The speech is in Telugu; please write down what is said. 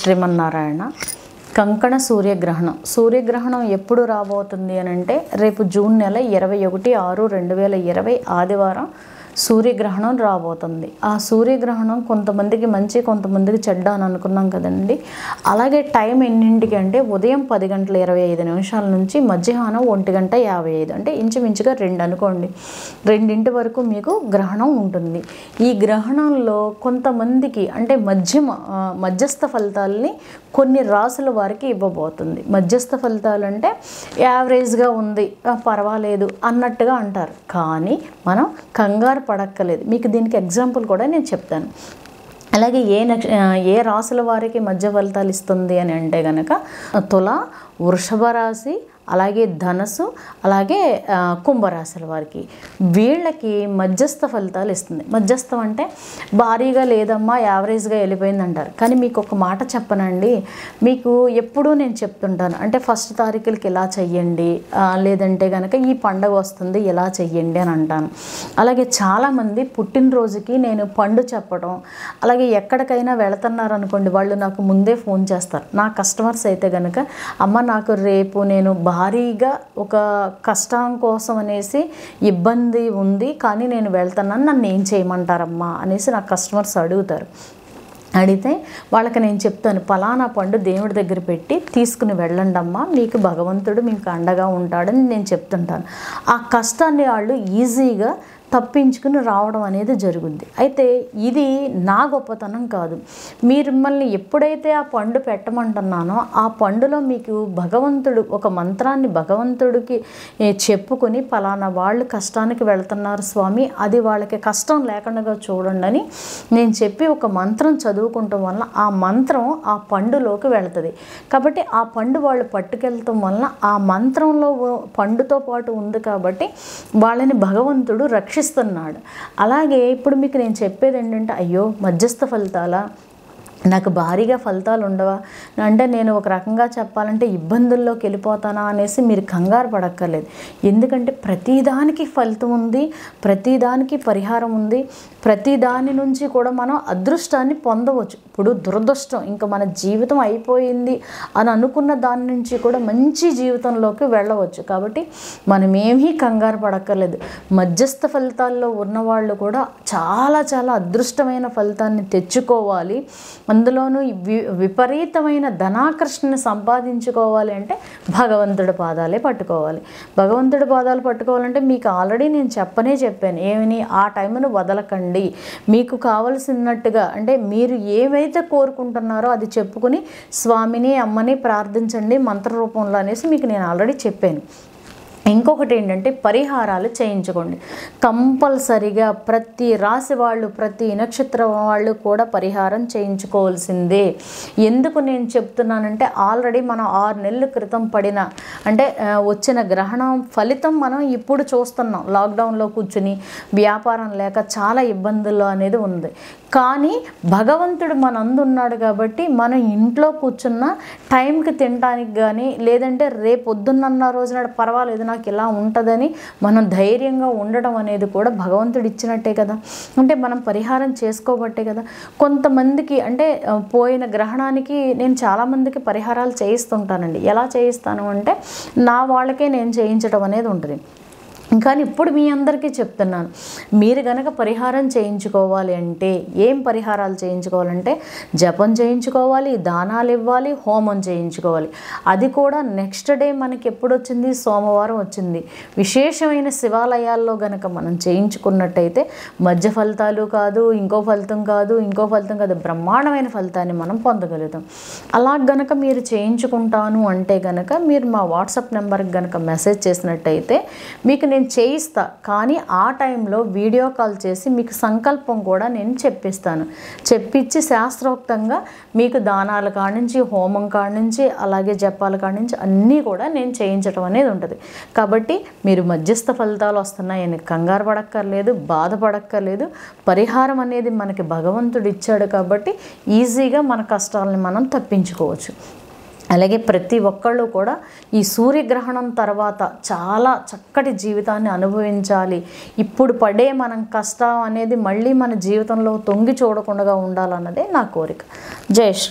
శ్రీమన్నారాయణ కంకణ సూర్యగ్రహణం సూర్యగ్రహణం ఎప్పుడు రాబోతుంది అని అంటే రేపు జూన్ నెల ఇరవై ఒకటి ఆరు రెండు వేల ఇరవై ఆదివారం సూర్యగ్రహణం రాబోతుంది ఆ సూర్యగ్రహణం కొంతమందికి మంచి కొంతమందికి చెడ్డ అని అనుకున్నాం కదండి అలాగే టైం ఎన్నింటికి అంటే ఉదయం పది గంటల ఇరవై ఐదు నిమిషాల నుంచి మధ్యాహ్నం ఒంటి గంట యాభై ఐదు అంటే ఇంచుమించుగా రెండు అనుకోండి రెండింటి వరకు మీకు గ్రహణం ఉంటుంది ఈ గ్రహణంలో కొంతమందికి అంటే మధ్యమ ఆ, మధ్యస్థ ఫలితాలని కొన్ని రాసుల వారికి ఇవ్వబోతుంది మధ్యస్థ ఫలితాలు అంటే యావరేజ్గా ఉంది ఆ, పర్వాలేదు అన్నట్టుగా అంటారు కానీ మనం కంగారు పడక్కలేదు మీకు దీనికి ఎగ్జాంపుల్ కూడా నేను చెప్తాను అలాగే ఏ నక్ష ఆ, ఏ రాసుల వారికి మధ్య ఫలితాలు ఇస్తుంది అని అంటే గనక తుల వృషభ రాశి అలాగే ధనస్సు అలాగే ఆ, కుంభరాశుల వారికి వీళ్ళకి మధ్యస్థ ఫలితాలు ఇస్తుంది మధ్యస్థం అంటే భారీగా లేదమ్మా యావరేజ్గా వెళ్ళిపోయింది అంటారు కానీ మీకు ఒక మాట చెప్పనండి మీకు ఎప్పుడూ నేను చెప్తుంటాను అంటే ఫస్ట్ తారీఖులకి ఇలా చెయ్యండి ఆ, లేదంటే కనుక ఈ పండగ వస్తుంది ఇలా చెయ్యండి అని అంటాను అలాగే చాలామంది పుట్టినరోజుకి నేను పండు చెప్పడం అలాగే ఎక్కడికైనా వెళుతున్నారు అనుకోండి వాళ్ళు నాకు ముందే ఫోన్ చేస్తారు నా కస్టమర్స్ అయితే కనుక అమ్మ నాకు రేపు నేను భారీగా ఒక కష్టం కోసం అనేసి ఇబ్బంది ఉంది కానీ నేను వెళ్తున్నాను నన్ను ఏం చేయమంటారమ్మా అనేసి నా కస్టమర్స్ అడుగుతారు అడిగితే వాళ్ళకి నేను చెప్తాను పలానా పండు దేవుడి దగ్గర పెట్టి తీసుకుని వెళ్ళండి అమ్మా మీకు భగవంతుడు మీకు అండగా ఉంటాడని నేను చెప్తుంటాను ఆ కష్టాన్ని వాళ్ళు ఈజీగా తప్పించుకుని రావడం అనేది జరుగుద్ది అయితే ఇది నా గొప్పతనం కాదు మీరు మిమ్మల్ని ఎప్పుడైతే ఆ పండు పెట్టమంటున్నానో ఆ పండులో మీకు భగవంతుడు ఒక మంత్రాన్ని భగవంతుడికి ఏ, చెప్పుకొని పలానా వాళ్ళు కష్టానికి వెళ్తున్నారు స్వామి అది వాళ్ళకి కష్టం లేకుండా చూడండి అని నేను చెప్పి ఒక మంత్రం చదువుకుంటాం వల్ల ఆ మంత్రం ఆ పండులోకి వెళ్తుంది కాబట్టి ఆ పండు వాళ్ళు పట్టుకెళ్ళటం వలన ఆ మంత్రంలో ఉ- పండుతో పాటు ఉంది కాబట్టి వాళ్ళని భగవంతుడు రక్షిస్తున్నాడు అలాగే ఇప్పుడు మీకు నేను చెప్పేది ఏంటంటే అయ్యో మధ్యస్థ ఫలితాలా నాకు భారీగా ఫలితాలు ఉండవా అంటే నేను ఒక రకంగా చెప్పాలంటే ఇబ్బందుల్లోకి వెళ్ళిపోతానా అనేసి మీరు కంగారు పడక్కర్లేదు ఎందుకంటే ప్రతిదానికి ఫలితం ఉంది ప్రతిదానికి పరిహారం ఉంది ప్రతి దాని నుంచి కూడా మనం అదృష్టాన్ని పొందవచ్చు ఇప్పుడు దురదృష్టం ఇంకా మన జీవితం అయిపోయింది అని అనుకున్న దాని నుంచి కూడా మంచి జీవితంలోకి వెళ్ళవచ్చు కాబట్టి మనం ఏమీ కంగారు పడక్కర్లేదు మధ్యస్థ ఫలితాల్లో ఉన్నవాళ్ళు కూడా చాలా చాలా అదృష్టమైన ఫలితాన్ని తెచ్చుకోవాలి అందులోనూ ఈ వి విపరీతమైన ధనాకర్షణ సంపాదించుకోవాలి అంటే భగవంతుడి పాదాలే పట్టుకోవాలి భగవంతుడి పాదాలు పట్టుకోవాలంటే మీకు ఆల్రెడీ నేను చెప్పనే చెప్పాను ఏమని ఆ టైంను వదలకండి మీకు కావలసినట్టుగా అంటే మీరు ఏవైతే కోరుకుంటున్నారో అది చెప్పుకుని స్వామిని అమ్మని ప్రార్థించండి మంత్ర రూపంలో అనేసి మీకు నేను ఆల్రెడీ చెప్పాను ఇంకొకటి ఏంటంటే పరిహారాలు చేయించుకోండి కంపల్సరిగా ప్రతి రాశి వాళ్ళు ప్రతి నక్షత్రం వాళ్ళు కూడా పరిహారం చేయించుకోవాల్సిందే ఎందుకు నేను చెప్తున్నానంటే ఆల్రెడీ మనం ఆరు నెలల క్రితం పడిన అంటే ఆ, వచ్చిన గ్రహణం ఫలితం మనం ఇప్పుడు చూస్తున్నాం లాక్డౌన్లో కూర్చుని వ్యాపారం లేక చాలా ఇబ్బందుల్లో అనేది ఉంది కానీ భగవంతుడు మన అందున్నాడు కాబట్టి మనం ఇంట్లో కూర్చున్న టైంకి తినడానికి కానీ లేదంటే రేపు పొద్దున్న రోజున పర్వాలేదు నాకు ఇలా ఉంటుందని మనం ధైర్యంగా ఉండడం అనేది కూడా భగవంతుడు ఇచ్చినట్టే కదా అంటే మనం పరిహారం చేసుకోబట్టే కదా కొంతమందికి అంటే ఆ, పోయిన గ్రహణానికి నేను చాలామందికి పరిహారాలు చేయిస్తుంటానండి ఎలా చేయిస్తాను అంటే నా వాళ్ళకే నేను చేయించడం అనేది ఉంటుంది కానీ ఇప్పుడు మీ అందరికీ చెప్తున్నాను మీరు గనక పరిహారం చేయించుకోవాలి అంటే ఏం పరిహారాలు చేయించుకోవాలంటే జపం చేయించుకోవాలి దానాలు ఇవ్వాలి హోమం చేయించుకోవాలి అది కూడా నెక్స్ట్ డే మనకి ఎప్పుడు వచ్చింది సోమవారం వచ్చింది విశేషమైన శివాలయాల్లో గనక మనం చేయించుకున్నట్టయితే మధ్య ఫలితాలు కాదు ఇంకో ఫలితం కాదు ఇంకో ఫలితం కాదు బ్రహ్మాండమైన ఫలితాన్ని మనం పొందగలుగుతాం అలా గనక మీరు చేయించుకుంటాను అంటే గనక మీరు మా వాట్సాప్ నెంబర్కి గనక మెసేజ్ చేసినట్టయితే మీకు నేను చేయిస్తా కానీ ఆ టైంలో వీడియో కాల్ చేసి మీకు సంకల్పం కూడా నేను చెప్పిస్తాను చెప్పించి శాస్త్రోక్తంగా మీకు దానాల కాడ నుంచి హోమం కాడ నుంచి అలాగే జపాల కాడ నుంచి అన్నీ కూడా నేను చేయించడం అనేది ఉంటుంది కాబట్టి మీరు మధ్యస్థ ఫలితాలు వస్తున్నాయని కంగారు పడక్కర్లేదు బాధపడక్కర్లేదు పరిహారం అనేది మనకి భగవంతుడు ఇచ్చాడు కాబట్టి ఈజీగా మన కష్టాలని మనం తప్పించుకోవచ్చు అలాగే ప్రతి ఒక్కళ్ళు కూడా ఈ సూర్యగ్రహణం తర్వాత చాలా చక్కటి జీవితాన్ని అనుభవించాలి ఇప్పుడు పడే మనం కష్టం అనేది మళ్ళీ మన జీవితంలో తొంగి చూడకుండా ఉండాలన్నదే నా కోరిక జై శ్రీ